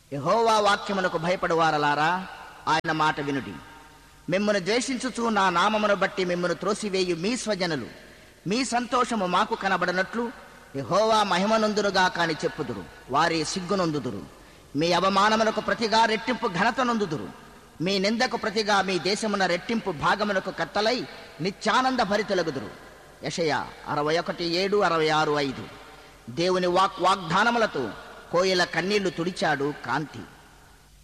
యహోవా వాక్యమునకు భయపడువారలారా ఆయన మాట వినుడి మిమ్మను ద్వేషించుచు నా నామమును బట్టి మిమ్మను త్రోసివేయు మీ స్వజనులు మీ సంతోషము మాకు కనబడనట్లు యహోవా మహిమనందునుగా కాని చెప్పుదురు వారి సిగ్గునొందుదురు మీ అవమానమునకు ప్రతిగా రెట్టింపు ఘనత నొందుదురు మీ నిందకు ప్రతిగా మీ దేశమున రెట్టింపు భాగమునకు కత్తలై నిత్యానంద భరితెలగుదురు యషయ అరవై ఒకటి ఏడు అరవై ఆరు ఐదు దేవుని వాక్ వాగ్దానములతో కోయిల కన్నీళ్లు తుడిచాడు కాంతి